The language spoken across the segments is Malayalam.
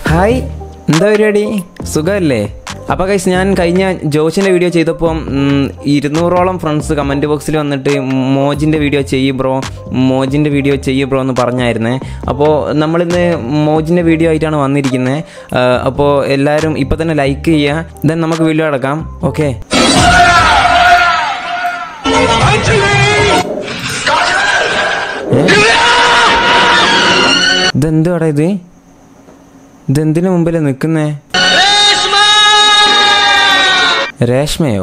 ഹായ് എന്താ പരിപാടി സുഖമല്ലേ അപ്പോൾ കൈസ് ഞാൻ കഴിഞ്ഞ ജോഷിൻ്റെ വീഡിയോ ചെയ്തപ്പോൾ ഉം, ഇരുന്നൂറോളം ഫ്രണ്ട്സ് കമൻറ്റ് ബോക്സിൽ വന്നിട്ട് മോജിൻ്റെ വീഡിയോ ചെയ്യ് ബ്രോ മോജിൻ്റെ വീഡിയോ ചെയ്യ് ബ്രോ എന്ന് പറഞ്ഞായിരുന്നേ അപ്പോൾ നമ്മളിന്ന് മോജിൻ്റെ വീഡിയോ ആയിട്ടാണ് വന്നിരിക്കുന്നത് അപ്പോൾ എല്ലാവരും ഇപ്പോൾ തന്നെ ലൈക്ക് ചെയ്യുക ദെൻ നമുക്ക് വീഡിയോ അടക്കാം ഓക്കെ ഇതെന്തുവാടാ ഇത് ഇതെന്തിനു മുമ്പിൽ നിൽക്കുന്നേ രേഷ്മയോ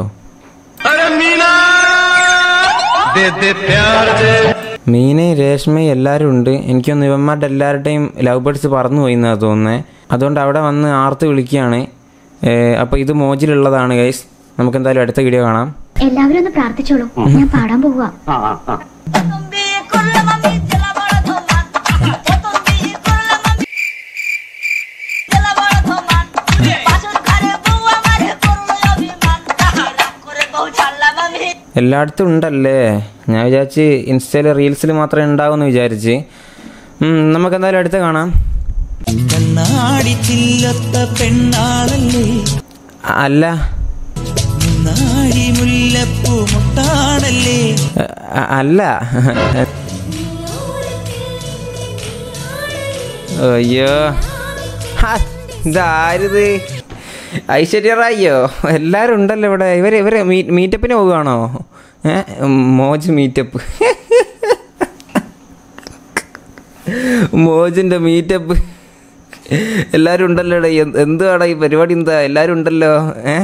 മീനയും രേഷ്മയും എല്ലാവരും ഉണ്ട് എനിക്കൊന്ന് ഇവന്മാരുടെ എല്ലാവരുടെയും ലവ് ബേർഡ്സ് പറന്നു പോയി എന്നാണ് തോന്നുന്നത് അതുകൊണ്ട് അവിടെ വന്ന് ആർത്ത് വിളിക്കുകയാണ് അപ്പോൾ ഇത് മോജിലുള്ളതാണ് ഗൈസ് നമുക്ക് എന്തായാലും അടുത്ത വീഡിയോ കാണാം എല്ലാവരും ഒന്ന് പ്രാർത്ഥിച്ചോളൂ ഞാൻ പാടാൻ പോവുക Tumbi con la mamita la bola toman. Tumbi con la mamita la bola toman. Paso care buwa mare porlo yo biman. Tahara kore bau challa mami. എല്ലായിടത്തും ഉണ്ടല്ലേ ഞാൻ വിചാരിച്ച് ഇൻസ്റ്റയിൽ റീൽസിൽ മാത്രമേ ഉണ്ടാവുമെന്ന് വിചാരിച്ച് ഉം, നമുക്ക് എന്തായാലും അടുത്ത് കാണാം കണ്ണാടി ചില്ലത്ത പെണ്ണാളല്ലേ അല്ല നാടി മുല്ലപ്പൂ മുട്ടാണല്ലേ അ- അല്ല അയ്യോ ഹാ, ഇതാരിത് ഐശ്വര്യ റായിയോ എല്ലാവരും ഉണ്ടല്ലോ ഇവിടെ ഇവര് ഇവര് മീ- മീറ്റപ്പിന് പോവുകയാണോ ഏ മോജ് മീറ്റപ്പ് മോജിന്റെ മീറ്റപ്പ് എല്ലാവരും ഉണ്ടല്ലോ ഇവിടെ എന്ത് എന്തുവാടാ ഈ പരിപാടി എന്താ എല്ലാവരും ഉണ്ടല്ലോ ഏ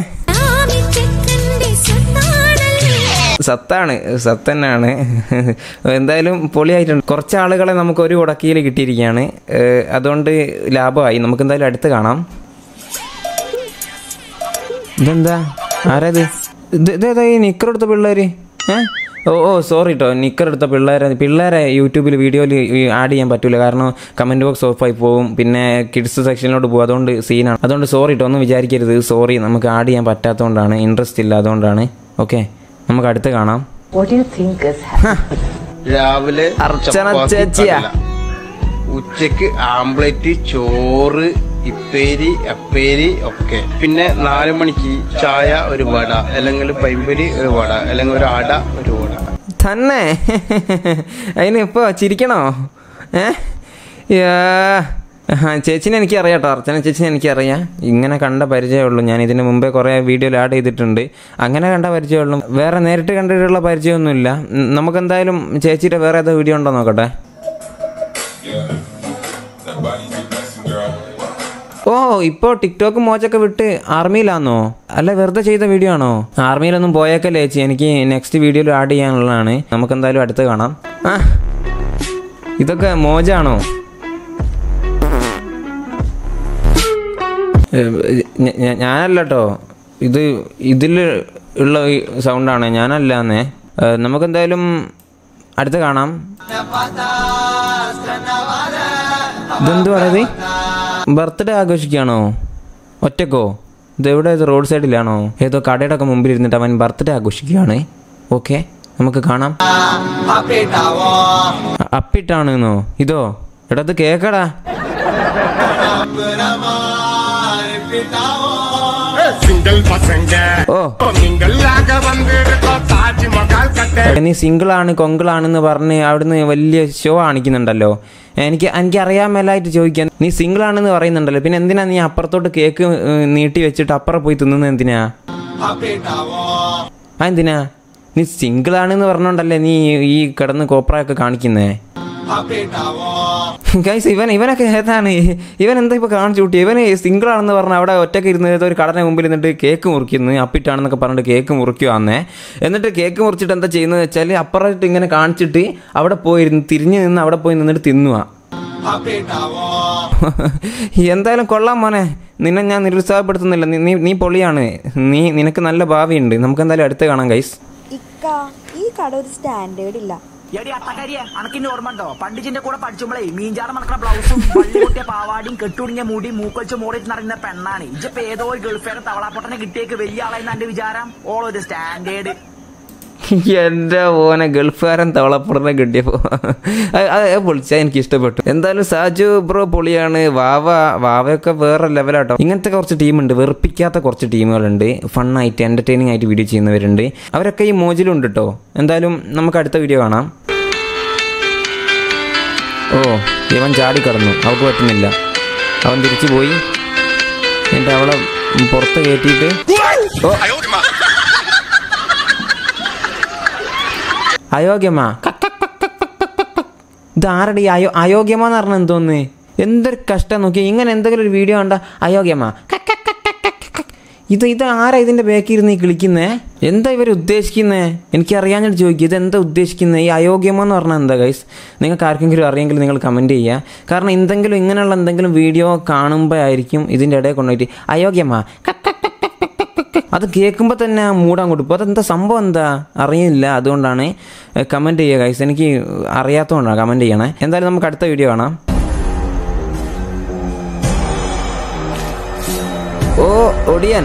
സത്താണ് സത്ത് തന്നെയാണ് എന്തായാലും പൊളിയായിട്ടുണ്ട് കുറച്ച് ആളുകളെ നമുക്ക് ഒരു ഉടക്കിയിൽ കിട്ടിയിരിക്കുകയാണ് ഏഹ് അതുകൊണ്ട് ലാഭമായി നമുക്ക് എന്തായാലും അടുത്ത് കാണാം ഇതെന്താ ആരാത് ഇത് ഇതേതാ ഈ നിക്കർ എടുത്ത പിള്ളേര് ഏ ഓ ഓ സോറി കേട്ടോ നിക്കർ എടുത്ത പിള്ളേരെ പിള്ളേരെ യൂട്യൂബിൽ വീഡിയോയിൽ ആഡ് ചെയ്യാൻ പറ്റൂല കാരണം കമൻറ്റ് ബോക്സ് ഓഫായി പോകും പിന്നെ കിഡ്സ് സെക്ഷനിലോട്ട് പോകും അതുകൊണ്ട് സീനാണ് അതുകൊണ്ട് സോറി കേട്ടോ ഒന്നും വിചാരിക്കരുത് സോറി നമുക്ക് ആഡ് ചെയ്യാൻ പറ്റാത്തതുകൊണ്ടാണ് ഇൻട്രസ്റ്റ് ഇല്ല അതുകൊണ്ടാണ് ഓക്കെ നമുക്ക് അടുത്ത് കാണാം What do you think is happening? രാവിലെ അർച്ചന ചപ്പാത്തി ചേച്ചിയാ. കടല. ഉച്ചക്ക് ആംപ്ലേറ്റ് ചോറ് ഇപ്പേരി അപ്പേരി ഒക്കെ പിന്നെ നാല് മണിക്ക് ചായ ഒരു വട അല്ലെങ്കിൽ പൈമ്പരി ഒരു വട അല്ലെങ്കിൽ ഒരു അട ഒരു വട തന്നെ അതിന് ഇപ്പോൾ ചിരിക്കണോ ഏ യാ. ആ, ചേച്ചിനെ എനിക്ക് അറിയാം കേട്ടോ അർച്ചന ചേച്ചിനെ എനിക്കറിയാം ഇങ്ങനെ കണ്ട പരിചയമുള്ളൂ ഞാൻ ഇതിന് മുമ്പേ കുറേ വീഡിയോയിൽ ആഡ് ചെയ്തിട്ടുണ്ട് അങ്ങനെ കണ്ട പരിചയമുള്ളൂ വേറെ നേരിട്ട് കണ്ടിട്ടുള്ള പരിചയമൊന്നുമില്ല ഉം, നമുക്കെന്തായാലും ചേച്ചിയുടെ വേറെ ഏതോ വീഡിയോ ഉണ്ടോ നോക്കട്ടെ ഓ ഇപ്പോ ടിക്ടോക്ക് മോച്ചൊക്കെ വിട്ട് ആർമിയിലാന്നോ അല്ല വെറുതെ ചെയ്ത വീഡിയോ ആണോ ആർമിയിലൊന്നും പോയേക്കല്ലേ ചേച്ചി എനിക്ക് നെക്സ്റ്റ് വീഡിയോയിൽ ആഡ് ചെയ്യാനുള്ളതാണ് നമുക്ക് എന്തായാലും അടുത്ത് കാണാം ആ ഇതൊക്കെ മോജാണോ ഏ, ഞ- ഞ- ഞാനല്ല കേട്ടോ ഇത് ഇതിൽ ഉള്ള ഈ സൗണ്ടാണ് ഞാനല്ലാന്നേ ഏ, നമുക്കെന്തായാലും അടുത്ത് കാണാം ഇതെന്ത് പറയുന്നത് ബർത്ത്ഡേ ആഘോഷിക്കുകയാണോ ഒറ്റക്കോ ഇത് എവിടെ ഇത് റോഡ് സൈഡിലാണോ ഏതോ കടയുടെ ഒക്കെ മുമ്പിൽ ഇരുന്നിട്ട് അവൻ ബർത്ത്ഡേ ആഘോഷിക്കുകയാണ് ഓക്കെ നമുക്ക് കാണാം അ- അപ്പിട്ടാണെന്നോ ഇതോ എടാ ഇത് കേക്കടാ சிங்கிள் பசங்க ഓ நீங்களாக வந்திருக்கோம் தாஜ்மஹால் கட்ட എടാ, നീ സിംഗിളാണ് കൊങ്കിളാണെന്ന് പറഞ്ഞ് അവിടുന്ന് വലിയ ഷോ കാണിക്കുന്നുണ്ടല്ലോ എനിക്ക് എനിക്ക് അറിയാൻ മേലായിട്ട് ചോദിക്കാൻ നീ സിംഗിൾ ആണെന്ന് പറയുന്നുണ്ടല്ലോ പിന്നെ എന്തിനാ നീ അപ്പുറത്തോട്ട് കേക്ക് ഏഹ്, നീട്ടി വെച്ചിട്ട് അപ്പുറം പോയി തിന്നുന്നത് എന്തിനാ ആ എന്തിനാ നീ സിംഗിൾ ആണെന്ന് പറഞ്ഞോണ്ടല്ലേ നീ ഈ കിടന്ന് കോപ്രയൊക്കെ കാണിക്കുന്നേ ഗൈസ് ഇവൻ ഇവനൊക്കെ ഏതാണ് ഇവൻ എന്താ ഇപ്പൊ കാണിച്ചു കൂട്ടി ഇവന് സിംഗിൾ ആണെന്ന് പറഞ്ഞ അവിടെ ഒറ്റയ്ക്ക് ഇരുന്ന് ഏതോ ഒരു കടന മുമ്പിൽ നിന്നിട്ട് കേക്ക് മുറിക്കുന്നു അപ്പിട്ടാണെന്നൊക്കെ പറഞ്ഞിട്ട് കേക്ക് മുറിക്കുവാന്നേ എന്നിട്ട് കേക്ക് മുറിച്ചിട്ട് എന്താ ചെയ്യുന്നത് വെച്ചാൽ അപ്പുറത്ത് ഇങ്ങനെ കാണിച്ചിട്ട് അവിടെ പോയിരുന്ന് തിരിഞ്ഞു നിന്ന് അവിടെ പോയി നിന്നിട്ട് തിന്നുക എന്തായാലും കൊള്ളാം മോനെ നിന്നെ ഞാൻ നിരുത്സാഹപ്പെടുത്തുന്നില്ല നീ- നീ നീ പൊളിയാണ് നീ നിനക്ക് നല്ല ഭാവിയുണ്ട് നമുക്ക് എന്തായാലും അടുത്ത് കാണാം ഗൈസ് ഇക്ക ഈ കട ഒരു സ്റ്റാൻഡേർഡ് ഇല്ല എടി അത്തക്കരിയെ അനക്കിന്റെ ഓർമ്മ ഉണ്ടോ പണ്ടിജിന്റെ കൂടെ പഠിച്ചുമ്പോഴേ മീൻചാറ് മണക്കണ ബ്ലൗസും വള്ളി പൊട്ടിയ പാവാടിയും കെട്ടുടിഞ്ഞ മുടി മൂക്കൊഴിച്ച് മോടിച്ച് നടന്ന പെണ്ണാണ് ഇജ്ജിപ്പോ ഏതോ ഒരു ഗൾഫേരെ തവളാപ്പൊട്ടനെ കിട്ടിയേക്ക് വലിയ ആളായിരുന്നു എന്റെ വിചാരം ഓളൊരു സ്റ്റാൻഡേർഡ് എൻ്റെ മോനെ ഗൾഫുകാരൻ തവളപ്പുറനെ കിട്ടിയപ്പോൾ അത് പൊളിച്ചാൽ എനിക്ക് ഇഷ്ടപ്പെട്ടു എന്തായാലും സാജു ബ്രോ പൊളിയാണ് വാവ വാവയൊക്കെ വേറെ ലെവലാട്ടോ ഇങ്ങനത്തെ കുറച്ച് ടീമുണ്ട് വെറുപ്പിക്കാത്ത കുറച്ച് ടീമുകളുണ്ട് ഫണ്ണായിട്ട് എൻ്റർടൈനിങ് ആയിട്ട് വീഡിയോ ചെയ്യുന്നവരുണ്ട് അവരൊക്കെ ഈ മോജിലുണ്ട് കേട്ടോ എന്തായാലും നമുക്ക് അടുത്ത വീഡിയോ കാണാം ഓ ഇവൻ ചാടിക്കടന്നു അവൾക്ക് പറ്റുന്നില്ല അവൻ തിരിച്ചു പോയി എന്നിട്ട് അവളെ പുറത്ത് കയറ്റിയിട്ട് ഓ അയോഗ്യമാ ഇത് ആരുടെ ഈ അയോ അയോഗ്യമാ എന്ന് പറഞ്ഞാൽ എന്തോന്ന് എന്തൊരു കഷ്ടം നോക്കി ഇങ്ങനെ എന്തെങ്കിലും ഒരു വീഡിയോ കണ്ട അയോഗ്യമാ ഇത് ഇത് ആരാ ഇതിന്റെ ബാക്കിൽ ഇരുന്ന് ഈ കളിക്കുന്നേ എന്താ ഇവർ ഉദ്ദേശിക്കുന്നേ എനിക്ക് അറിയാഞ്ഞിട്ട് ചോദിക്കുക ഇത് എന്താ ഉദ്ദേശിക്കുന്നത് ഈ അയോഗ്യമോ എന്ന് പറഞ്ഞാൽ എന്താ ഗൈസ് നിങ്ങൾക്ക് ആർക്കെങ്കിലും അറിയെങ്കിൽ നിങ്ങൾ കമൻറ്റ് ചെയ്യുക കാരണം എന്തെങ്കിലും ഇങ്ങനെയുള്ള എന്തെങ്കിലും വീഡിയോ കാണുമ്പോഴായിരിക്കും ഇതിൻ്റെ ഇടയിൽ കൊണ്ടുപോയിട്ട് അയോഗ്യമാ അത് കേൾക്കുമ്പോൾ തന്നെ ആ മൂടാൻ കൊടുക്കും അതെന്താ സംഭവം എന്താ അറിയില്ല അതുകൊണ്ടാണ് കമൻറ്റ് ചെയ്യുക ഗൈസ് എനിക്ക് അറിയാത്തതുകൊണ്ടാണ് കമൻറ്റ് ചെയ്യണേ എന്തായാലും നമുക്ക് അടുത്ത വീഡിയോ കാണാം ഓ ഒടിയൻ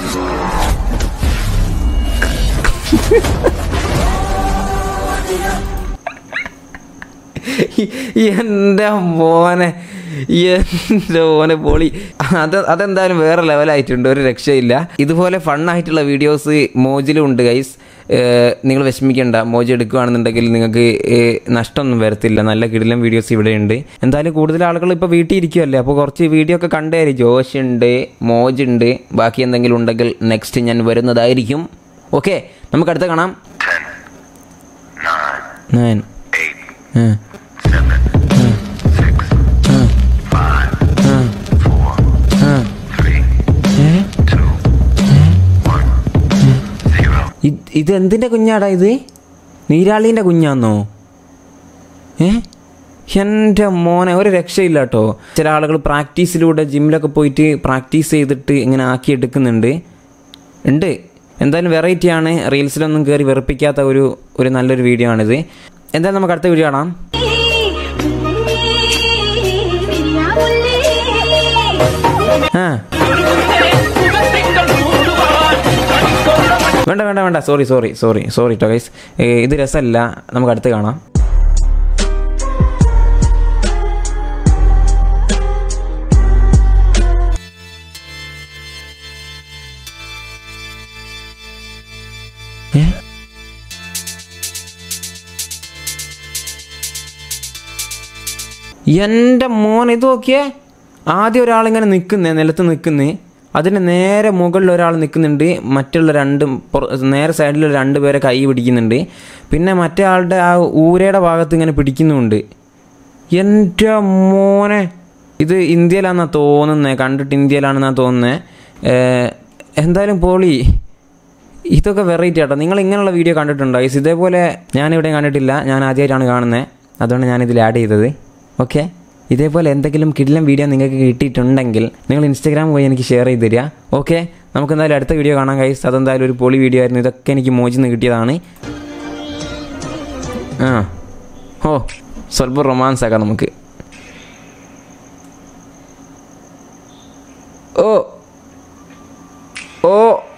എൻ്റെ മോനെ എൻ്റെ മോനെ പൊളി അത് അതെന്തായാലും വേറെ ലെവലായിട്ടുണ്ട് ഒരു രക്ഷയില്ല ഇതുപോലെ ഫണ്ണായിട്ടുള്ള വീഡിയോസ് മോജിലും ഉണ്ട് ഗൈസ് നിങ്ങൾ വിഷമിക്കേണ്ട മോജി എടുക്കുകയാണെന്നുണ്ടെങ്കിൽ നിങ്ങൾക്ക് ഏഹ്, നഷ്ടമൊന്നും വരത്തില്ല നല്ല കിടിലം വീഡിയോസ് ഇവിടെ ഉണ്ട് എന്തായാലും കൂടുതൽ ആളുകൾ ഇപ്പോൾ വീട്ടിൽ ഇരിക്കുമല്ലേ അപ്പോൾ കുറച്ച് വീഡിയോ ഒക്കെ കണ്ടേരി ജോഷ് ഉണ്ട് മോജ് ഉണ്ട് ബാക്കി എന്തെങ്കിലും ഉണ്ടെങ്കിൽ നെക്സ്റ്റ് ഞാൻ വരുന്നതായിരിക്കും ഓക്കെ നമുക്ക് അടുത്ത കാണാം നയൻ ആ ഇത് ഇത് എന്തിൻ്റെ കുഞ്ഞാടാ ഇത് നീരാളീൻ്റെ കുഞ്ഞാന്നോ ഏ എൻ്റെ മോനെ ഒരു രക്ഷയില്ല കേട്ടോ ചില ആളുകൾ പ്രാക്ടീസിലൂടെ ജിമ്മിലൊക്കെ പോയിട്ട് പ്രാക്ടീസ് ചെയ്തിട്ട് ഇങ്ങനെ ആക്കി എടുക്കുന്നുണ്ട് ഉണ്ട് എന്തായാലും വെറൈറ്റി ആണ് റീൽസിലൊന്നും കയറി വെറുപ്പിക്കാത്ത ഒരു ഒരു നല്ലൊരു വീഡിയോ ആണിത് എന്തായാലും നമുക്ക് അടുത്ത വീഡിയോ കാണാം ആ വേണ്ട വേണ്ട വേണ്ട സോറി സോറി സോറി സോറി കേട്ടോ ഗൈസ് ഇത് രസമല്ല നമുക്ക് അടുത്ത് കാണാം ഏ? എൻ്റെ മോൻ ഇത് നോക്കിയേ ആദ്യം ഒരാളിങ്ങനെ നിൽക്കുന്നേ നിലത്ത് നിൽക്കുന്നേ അതിന് നേരെ മുകളിൽ ഒരാൾ നിൽക്കുന്നുണ്ട് മറ്റുള്ള രണ്ടും പുറ- നേരെ സൈഡിൽ രണ്ട് പേരെ കൈ പിടിക്കുന്നുണ്ട് പിന്നെ മറ്റേ ആളുടെ ആ ഊരയുടെ ഭാഗത്ത് ഇങ്ങനെ പിടിക്കുന്നുമുണ്ട് എൻ്റെ മോനെ ഇത് ഇന്ത്യയിലാണെന്നാ തോന്നുന്നത് കണ്ടിട്ട് ഇന്ത്യയിലാണെന്നാ തോന്നുന്നത് എന്തായാലും പോളി ഇതൊക്കെ വെറൈറ്റി ആട്ടോ നിങ്ങൾ ഇങ്ങനെയുള്ള വീഡിയോ കണ്ടിട്ടുണ്ടോ ഗൈസ് ഇതേപോലെ ഞാനിവിടെ കണ്ടിട്ടില്ല ഞാൻ ആദ്യമായിട്ടാണ് കാണുന്നത് അതുകൊണ്ട് ഞാനിതിൽ ആഡ് ചെയ്തത് ഓക്കെ ഇതേപോലെ എന്തെങ്കിലും കിടിലം വീഡിയോ നിങ്ങൾക്ക് കിട്ടിയിട്ടുണ്ടെങ്കിൽ നിങ്ങൾ ഇൻസ്റ്റാഗ്രാം പോയി എനിക്ക് ഷെയർ ചെയ്ത് തരിക ഓക്കെ നമുക്ക് എന്തായാലും അടുത്ത വീഡിയോ കാണാം ഗൈസ് അതെന്തായാലും ഒരു പൊളി വീഡിയോ ആയിരുന്നു ഇതൊക്കെ എനിക്ക് മോചിന്ന് കിട്ടിയതാണ് ആ ഓ സ്വല്പം റൊമാൻസ് ആക്കാം നമുക്ക് ഓ ഓ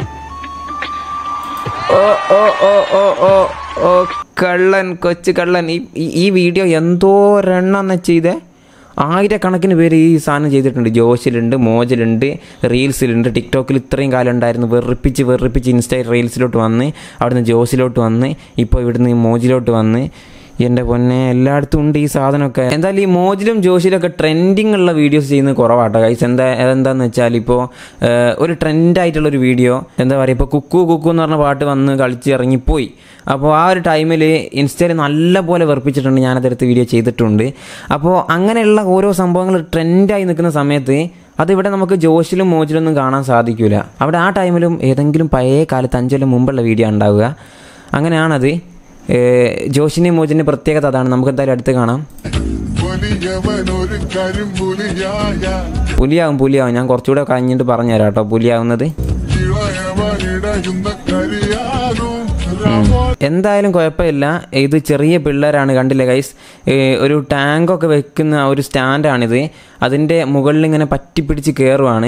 ഓ ഓ ഓ ഓ ഓ ഓ കള്ളൻ കൊച്ചു കള്ളൻ ഈ ഈ- ഈ വീഡിയോ എന്തോരെണ്ണം ചെയ്തേ ആയിരക്കണക്കിന് പേര് ഈ സാധനം ചെയ്തിട്ടുണ്ട് ജോഷിലുണ്ട് മോജിലുണ്ട് റീൽസിലുണ്ട് ടിക്ടോക്കിൽ ഇത്രയും കാലം ഉണ്ടായിരുന്നു വെറുപ്പിച്ച് വെറുപ്പിച്ച് ഇൻസ്റ്റ റീൽസിലോട്ട് വന്ന് അവിടുന്ന് ജോസിലോട്ട് വന്ന് ഇപ്പോൾ ഇവിടുന്ന് മോജിലോട്ട് വന്ന് എൻ്റെ പൊന്നെ എല്ലായിടത്തും ഉണ്ട് ഈ സാധനമൊക്കെ എന്തായാലും ഈ മോജിലും ജോഷിലൊക്കെ ട്രെൻഡിങ് ഉള്ള വീഡിയോസ് ചെയ്യുന്നത് കുറവാട്ടോ ഗൈസ് എന്താ എന്താന്ന് വെച്ചാൽ ഇപ്പോൾ ഒരു ട്രെൻഡായിട്ടുള്ളൊരു വീഡിയോ എന്താ പറയുക ഇപ്പോൾ കുക്കു കുക്കു എന്ന് പറഞ്ഞ പാട്ട് വന്ന് കളിച്ച് ഇറങ്ങിപ്പോയി അപ്പോൾ ആ ഒരു ടൈമിൽ ഇൻസ്റ്റയിൽ നല്ല പോലെ വെറുപ്പിച്ചിട്ടുണ്ട് ഞാനതെടുത്ത് വീഡിയോ ചെയ്തിട്ടുണ്ട് അപ്പോൾ അങ്ങനെയുള്ള ഓരോ സംഭവങ്ങൾ ട്രെൻഡായി നിൽക്കുന്ന സമയത്ത് അതിവിടെ നമുക്ക് ജോഷിലും മോജിലൊന്നും കാണാൻ സാധിക്കില്ല അവിടെ ആ ടൈമിലും ഏതെങ്കിലും പഴയ കാലത്ത് അഞ്ചൊല്ലം മുമ്പുള്ള വീഡിയോ ഉണ്ടാവുക അങ്ങനെയാണത് ഏഹ് ജോഷിൻ്റെയും മോജിൻ്റെ പ്രത്യേകത അതാണ് നമുക്ക് എന്തായാലും അടുത്ത് കാണാം വലിയവനൊരു കരിമ്പുലിയായ പുലിയാവും പുലിയാവും ഞാൻ കുറച്ചുകൂടെ കഴിഞ്ഞിട്ട് പറഞ്ഞുതരാം കേട്ടോ പുലിയാവുന്നത് ഇളയവനിടയുന്ന കരിയാനും രാമോ എന്തായാലും കുഴപ്പമില്ല ഇത് ചെറിയ പിള്ളേരാണ് കണ്ടില്ലേ ഗൈസ് ഒരു ടാങ്കൊക്കെ വെക്കുന്ന ഒരു സ്റ്റാൻഡാണിത് അതിൻ്റെ മുകളിൽ ഇങ്ങനെ പറ്റിപ്പിടിച്ച് കയറുവാണ്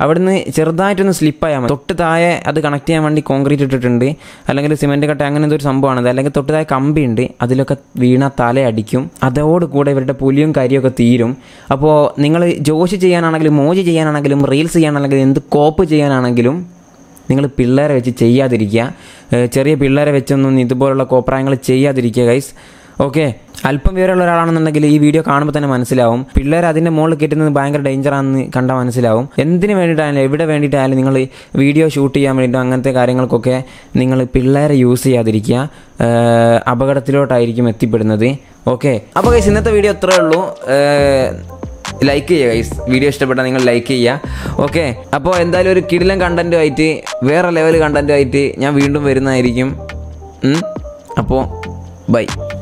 അവിടുന്ന് ചെറുതായിട്ടൊന്ന് സ്ലിപ്പായാൽ മതി തൊട്ട് താഴെ അത് കണക്ട് ചെയ്യാൻ വേണ്ടി കോൺക്രീറ്റ് ഇട്ടിട്ടുണ്ട് അല്ലെങ്കിൽ സിമെൻറ്റ് കട്ട അങ്ങനെ എന്തോ ഒരു സംഭവമാണത് അല്ലെങ്കിൽ തൊട്ട് താഴെ കമ്പി ഉണ്ട് അതിലൊക്കെ വീണ തല അടിക്കും അതോടുകൂടെ ഇവരുടെ പുലിയും കരിയൊക്കെ തീരും അപ്പോൾ നിങ്ങൾ ജോഷി ചെയ്യാനാണെങ്കിലും മോജി ചെയ്യാനാണെങ്കിലും റീൽസ് ചെയ്യാനാണെങ്കിലും എന്ത് കോപ്പ് ചെയ്യാനാണെങ്കിലും നിങ്ങൾ പിള്ളേരെ വെച്ച് ചെയ്യാതിരിക്കുക ഏഹ് ചെറിയ പിള്ളേരെ വെച്ചൊന്നും ഇതുപോലുള്ള കോപ്രായങ്ങൾ ചെയ്യാതിരിക്കുക ഗൈസ് ഓക്കെ അല്പം വിവരമുള്ള ഒരാളാണെന്നുണ്ടെങ്കിൽ ഈ വീഡിയോ കാണുമ്പോൾ തന്നെ മനസ്സിലാവും പിള്ളേർ അതിൻ്റെ മുകളിൽ കയറ്റുന്നത് ഭയങ്കര ഡേഞ്ചറാണെന്ന് കണ്ടാൽ മനസ്സിലാവും എന്തിനു വേണ്ടിയിട്ടായാലും എവിടെ വേണ്ടിയിട്ടായാലും നിങ്ങൾ വീഡിയോ ഷൂട്ട് ചെയ്യാൻ വേണ്ടിയിട്ട് അങ്ങനത്തെ കാര്യങ്ങൾക്കൊക്കെ നിങ്ങൾ പിള്ളേരെ യൂസ് ചെയ്യാതിരിക്കുക ഏഹ് അപകടത്തിലോട്ടായിരിക്കും എത്തിപ്പെടുന്നത് ഓക്കെ അപ്പോൾ ഗൈസ് ഇന്നത്തെ വീഡിയോ ഇത്രയേ ഉള്ളൂ ഏഹ് ലൈക്ക് ചെയ്യുക ഗൈസ് വീഡിയോ ഇഷ്ടപ്പെട്ടാൽ നിങ്ങൾ ലൈക്ക് ചെയ്യുക ഓക്കെ അപ്പോൾ എന്തായാലും ഒരു കിടിലൻ കണ്ടൻറ്റുമായിട്ട് വേറെ ലെവൽ കണ്ടൻറ്റുമായിട്ട് ഞാൻ വീണ്ടും വരുന്നതായിരിക്കും ഉം. അപ്പോൾ ബൈ